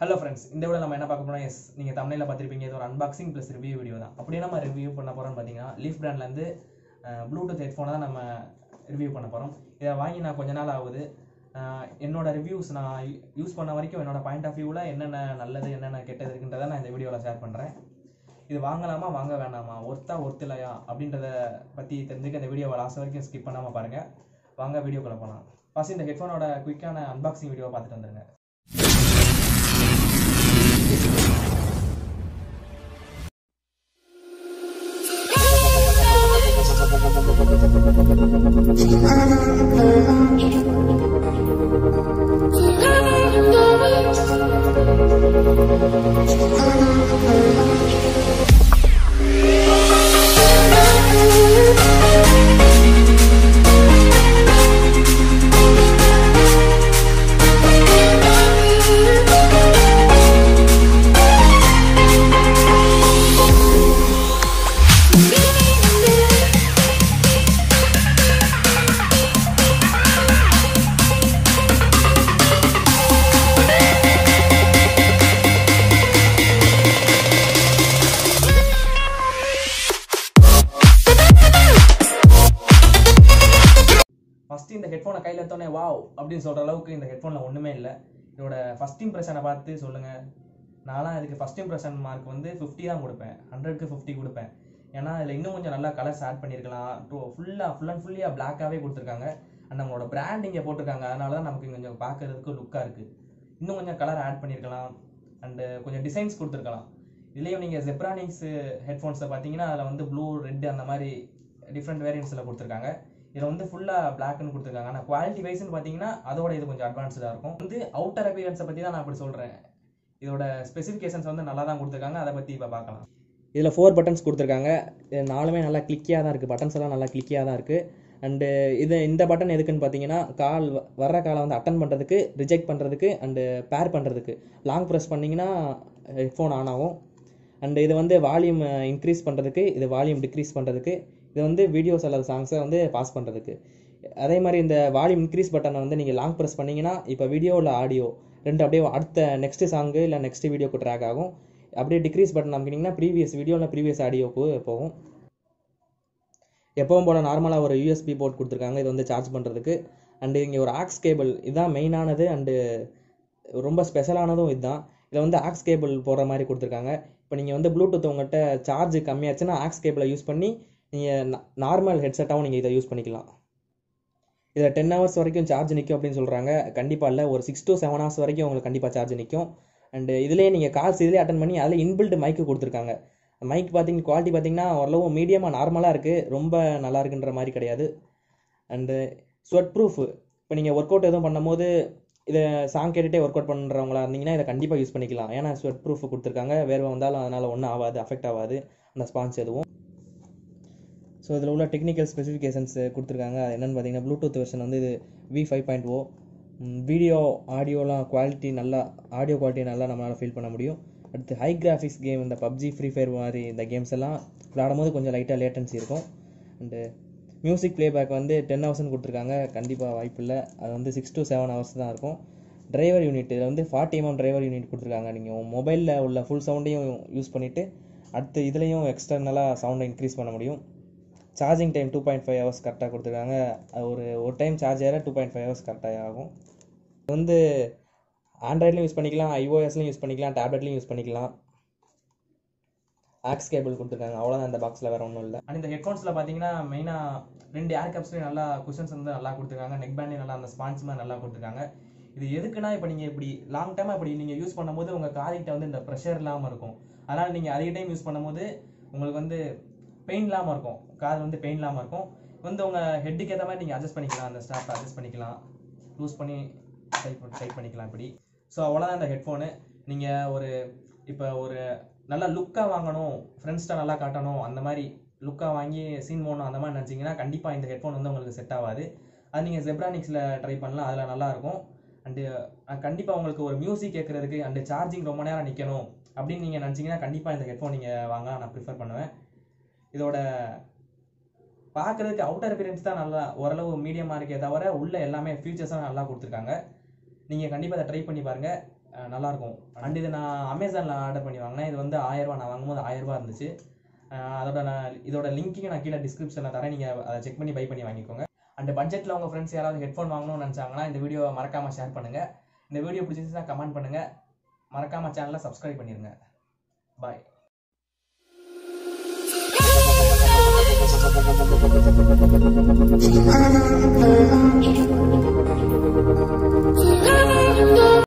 hello friends இந்த video நம்ம என்ன பார்க்க போறோம் எஸ் நீங்கள் தமிழில் பார்த்துருப்பீங்க இது ஒரு அன்பாக்சிங் ப்ளஸ் ரிவ்யூ வீடியோ தான் அப்படியே நம்ம ரிவ்யூ பண்ண போகிறோம்னு பார்த்தீங்கன்னா லீஃப் பிராண்ட்லேருந்து ப்ளூடூத் ஹெட்ஃபோனை தான் நம்ம ரிவ்யூ பண்ண போகிறோம் இதை வாங்கி நான் கொஞ்ச நாள் ஆகுது அஹ் என்னோட ரிவ்யூஸ் நான் யூஸ் பண்ண வரைக்கும் என்னோட பாயிண்ட் ஆஃப் வியூவில் என்னென்ன நல்லது என்னென்ன கெட்டது இருக்குன்றதை நான் இந்த வீடியோவில் ஷேர் பண்ணுறேன் இது வாங்கலாமா வாங்க வேணாமா ஒர்த்தா ஒர்த் இல்லையா அப்படின்றத பற்றி தெரிஞ்சுக்க இந்த வீடியோவை லாஸ்ட் வரைக்கும் ஸ்கிப் பண்ணாமல் பாருங்கள் வாங்க வீடியோக்குள்ளே போகலாம் ஃபர்ஸ்ட் இந்த ஹெட்ஃபோனோட குயிக்கான அன்பாக்சிங் வீடியோவை பார்த்துட்டு வந்துருங்க ஃபஸ்ட்டு இந்த ஹெட்ஃபோனை கையில் எடுத்தோடனே வாவ் அப்படின்னு சொல்கிற அளவுக்கு இந்த ஹெட்ஃபோனில் ஒன்றுமே இல்லை இதோட ஃபஸ்ட் இம்ப்ரெஷனை பார்த்து சொல்லுங்கள் நான்லாம் இதுக்கு ஃபஸ்ட் இம்ப்ரெஷன் மார்க் வந்து ஃபிஃப்டி தான் கொடுப்பேன் ஹண்ட்ரட்க்கு ஃபிஃப்டி கொடுப்பேன் ஏன்னா இதில் இன்னும் கொஞ்சம் நல்லா கலர்ஸ் ஆட் பண்ணியிருக்கலாம் டூ ஃபுல்லாக ஃபுல் அண்ட் ஃபுல்லியாக பிளாக்காகவே கொடுத்துருக்காங்க அண்ட் நம்மளோட பிராண்ட் இங்கே போட்டிருக்காங்க அதனால தான் நமக்கு கொஞ்சம் பார்க்கறதுக்கு லுக்காக இருக்குது இன்னும் கொஞ்சம் கலர் ஆட் பண்ணியிருக்கலாம் அண்டு கொஞ்சம் டிசைன்ஸ் கொடுத்துருக்கலாம் இதுலேயும் நீங்கள் ஜெப்ரானிக்ஸ் ஹெட்ஃபோன்ஸை பார்த்தீங்கன்னா அதில் வந்து ப்ளூ ரெட் அந்த மாதிரி டிஃப்ரெண்ட் வேரியன்ஸில் கொடுத்துருக்காங்க இதில் வந்து ஃபுல்லாக பிளாக்னு கொடுத்துருக்காங்க ஆனால் குவாலிட்டி வைஸ்னு பார்த்தீங்கன்னா அதோட இது கொஞ்சம் அட்வான்ஸ்டாக இருக்கும் வந்து அவுட்டர் அப்பியரன்ஸை பற்றி தான் நான் அப்படி சொல்கிறேன் இதோட ஸ்பெசிஃபிகேஷன்ஸ் வந்து நல்லா தான் கொடுத்துருக்காங்க அதை பற்றி இப்போ பார்க்கலாம் இதில் ஃபோர் பட்டன்ஸ் கொடுத்துருக்காங்க இது நாலுமே நல்லா கிளிக்கியாக தான் இருக்குது பட்டன்ஸ் எல்லாம் நல்லா கிளிக்கியாக தான் இருக்குது அண்டு இது இந்த பட்டன் எதுக்குன்னு பார்த்தீங்கன்னா கால் வ- வர்ற காலை வந்து அட்டன் பண்ணுறதுக்கு ரிஜெக்ட் பண்ணுறதுக்கு அண்டு பேர் பண்ணுறதுக்கு லாங் ப்ரெஸ் பண்ணிங்கன்னா ஹெட்ஃபோன் ஆன் ஆகும் அண்டு இது வந்து வால்யூம் இன்க்ரீஸ் பண்ணுறதுக்கு இது வால்யூம் டிக்ரீஸ் பண்ணுறதுக்கு இது வந்து வீடியோஸ் அல்லது சாங்ஸை வந்து பாஸ் பண்ணுறதுக்கு அதே மாதிரி இந்த வால்யூம் இன்க்ரீஸ் பட்டனை வந்து நீங்கள் லாங் ப்ரெஸ் பண்ணீங்கன்னா இப்போ வீடியோ இல்லை ஆடியோ ரெண்டு அப்படியே அடுத்த நெக்ஸ்ட் சாங்கு இல்லை நெக்ஸ்ட் வீடியோக்கு ட்ராக் ஆகும் அப்படியே டிக்ரீஸ் பட்டன் அமைக்கிட்டிங்கன்னா ப்ரீவியஸ் வீடியோ இல்லை ப்ரீவியஸ் ஆடியோக்கு போகும் எப்பவும் போல் நார்மலாக ஒரு யூஎஸ்பி போர்ட் கொடுத்துருக்காங்க இது வந்து சார்ஜ் பண்ணுறதுக்கு அண்டு இங்கே ஒரு ஆக்ஸ் கேபிள் இதுதான் மெயினானது அண்டு ரொம்ப ஸ்பெஷலானதும் இதுதான் இதில் வந்து ஆக்ஸ் கேபிள் போடுற மாதிரி கொடுத்துருக்காங்க இப்போ நீங்கள் வந்து ப்ளூடூத் உங்கள்கிட்ட சார்ஜ் கம்மியாச்சுன்னா ஆக்ஸ் கேபிளை யூஸ் பண்ணி நீங்கள் நார்மல் ஹெட்செட்டாகவும் நீங்கள் இதை யூஸ் பண்ணிக்கலாம் இதில் டென் ஹவர்ஸ் வரைக்கும் சார்ஜ் நிற்கும் அப்படின்னு சொல்கிறாங்க கண்டிப்பாக இல்லை ஒரு சிக்ஸ் to செவன் ஹவர்ஸ் வரைக்கும் உங்களுக்கு கண்டிப்பாக சார்ஜ் நிற்கும் அண்டு இதுலேயே நீங்கள் கால்ஸ் இதிலே அட்டன் பண்ணி அதில் இன்பில்ட் மைக்கு கொடுத்துருக்காங்க மைக் பார்த்தீங்க குவாலிட்டி பார்த்தீங்கன்னா ஓரளவு மீடியமாக நார்மலாக இருக்குது ரொம்ப நல்லா இருக்குன்ற மாதிரி கிடையாது அண்டு ஸ்வெட் ப்ரூஃப் இப்போ நீங்கள் ஒர்க் அவுட் எதுவும் பண்ணும்போது இதை சாங் கேட்டுகிட்டே ஒர்க் அவுட் பண்ணுறவங்களா இருந்தீங்கன்னா இதை கண்டிப்பாக யூஸ் பண்ணிக்கலாம் ஏன்னா ஸ்வெட் ப்ரூஃப் கொடுத்துருக்காங்க வேர்வை வந்தாலும் அதனால் ஒன்றும் ஆகாது அஃபெக்ட் ஆகாது அந்த ஸ்பான்ஸ் எதுவும் ஸோ இதில் உள்ள டெக்னிக்கல் ஸ்பெசிஃபிகேஷன்ஸ் கொடுத்துருக்காங்க அது என்னென்னு பார்த்தீங்கன்னா ப்ளூடூத் வெர்ஷன் வந்து இது V five point O video ஆடியோலாம் குவாலிட்டி நல்லா ஆடியோ குவாலிட்டி நல்லா நம்மளால் ஃபீல் பண்ண முடியும் அடுத்து ஹை கிராஃபிக்ஸ் கேம் இந்த பப்ஜி ஃப்ரீ ஃபயர் மாதிரி இந்த கேம்ஸ் எல்லாம் விளாடும் போது கொஞ்சம் லைட்டாக லேட்டன்சி இருக்கும் அண்டு மியூசிக் ப்ளேபேக் வந்து டென் ஹவர்ஸ்னு கொடுத்துருக்காங்க கண்டிப்பாக வாய்ப்பில்லை அது வந்து சிக்ஸ் to செவன் ஹவர்ஸ் தான் இருக்கும் டிரைவர் யூனிட் இதில் வந்து ஃபார்ட்டி எம்எம் டிரைவர் யூனிட் கொடுத்துருக்காங்க நீங்கள் மொபைலில் உள்ள ஃபுல் சவுண்டையும் யூஸ் பண்ணிவிட்டு அடுத்து இதுலேயும் எக்ஸ்டர்னலாக சவுண்டை இன்க்ரீஸ் பண்ண முடியும் charging time two point five hours கரெக்டாக கொடுத்துருக்காங்க அது ஒரு ஒரு டைம் சார்ஜ் ஏற டூ பாயிண்ட் ஃபைவ் ஹவர்ஸ் கரெக்டாக ஆகும் இது வந்து ஆண்ட்ராய்ட்லையும் யூஸ் பண்ணிக்கலாம் ஐஓஎஸ்லையும் யூஸ் பண்ணிக்கலாம் டேப்லெட்லையும் யூஸ் பண்ணிக்கலாம் ஆக்ஸ் கேபிள் கொடுத்துருக்காங்க அவ்வளோதான் இந்த பாக்ஸில் வேறு ஒன்றும் இல்லை அண்ட் இந்த ஹெட்ஃபோன்ஸில் பார்த்தீங்கன்னா மெயினாக ரெண்டு ஏர் கப்ஸ்லேயும் நல்லா குஷன்ஸ் வந்து நல்லா கொடுத்துருக்காங்க நெக் பேண்ட்லேயும் நல்லா அந்த ஸ்பான்ஸ் மாதிரி நல்லா கொடுத்துருக்காங்க இது எதுக்குன்னா இப்போ நீங்கள் இப்படி லாங் டைமாக இப்படி நீங்கள் யூஸ் பண்ணும்போது உங்கள் காதுகிட்ட வந்து இந்த ப்ரெஷர் இல்லாமல் இருக்கும் அதனால் நீங்கள் அதிக டைம் யூஸ் பண்ணும்போது உங்களுக்கு வந்து பெயின் இல்லாமல் இருக்கும் காது வந்து பெயின் இல்லாமல் இருக்கும் வந்து உங்கள் ஹெட்டுக்கு ஏற்ற மாதிரி நீங்கள் அட்ஜஸ்ட் பண்ணிக்கலாம் அந்த ஸ்டாப் அட்ஜஸ்ட் பண்ணிக்கலாம் லூஸ் பண்ணி டைப் டைப் பண்ணிக்கலாம் இப்படி ஸோ அவ்வளோதான் இந்த ஹெட்ஃபோனு நீங்கள் ஒரு இப்போ ஒரு நல்லா லுக்காக வாங்கணும் ஃப்ரெண்ட்ஸ்கிட்ட நல்லா காட்டணும் அந்த மாதிரி லுக்காக வாங்கி சீன் போடணும் அந்த மாதிரி நினச்சிங்கன்னா கண்டிப்பாக இந்த ஹெட்ஃபோன் வந்து உங்களுக்கு செட் ஆகாது அது நீங்கள் ஜெப்ரானிக்ஸில் ட்ரை பண்ணலாம் அதில் நல்லாயிருக்கும் அண்டு கண்டிப்பாக உங்களுக்கு ஒரு மியூசிக் கேட்குறதுக்கு அண்டு சார்ஜிங் ரொம்ப நேரம் நிற்கணும் அப்படின்னு நீங்கள் நினச்சிங்கன்னா கண்டிப்பாக இந்த ஹெட்ஃபோன் நீங்கள் வாங்க நான் ப்ரிஃபர் பண்ணுவேன் இதோட பார்க்குறதுக்கு அவுட்டர் appearance தான் நல்லா ஓரளவு மீடியமாக இருக்கே தவிர உள்ள எல்லாமே ஃபீச்சர்ஸும் நல்லா கொடுத்துருக்காங்க நீங்கள் கண்டிப்பாக அதை ட்ரை பண்ணி பாருங்கள் அஹ் நல்லா இருக்கும் அண்ட் இது நான் அமேசானில் ஆர்டர் பண்ணி வாங்கினேன் இது வந்து ஆயிரம் ரூபாய் நான் வாங்கும்போது ஆயிரம் ரூபாய் இருந்துச்சு அஹ் அதோட நான் இதோட லிங்க்கையும் நான் கீழே டிஸ்கிரிப்ஷனில் தரேன் நீங்கள் அதை செக் பண்ணி பை பண்ணி வாங்கிக்கோங்க அண்ட் பட்ஜெட்டில் உங்கள் ஃப்ரெண்ட்ஸ் யாராவது ஹெட்ஃபோன் வாங்கணும்னு நினச்சாங்கன்னா இந்த வீடியோ மறக்காமல் ஷேர் பண்ணுங்கள் இந்த வீடியோ பிடிச்சிருந்துச்சுன்னா கமெண்ட் பண்ணுங்கள் மறக்காமல் சேனலை சப்ஸ்கிரைப் பண்ணிடுங்க பாய்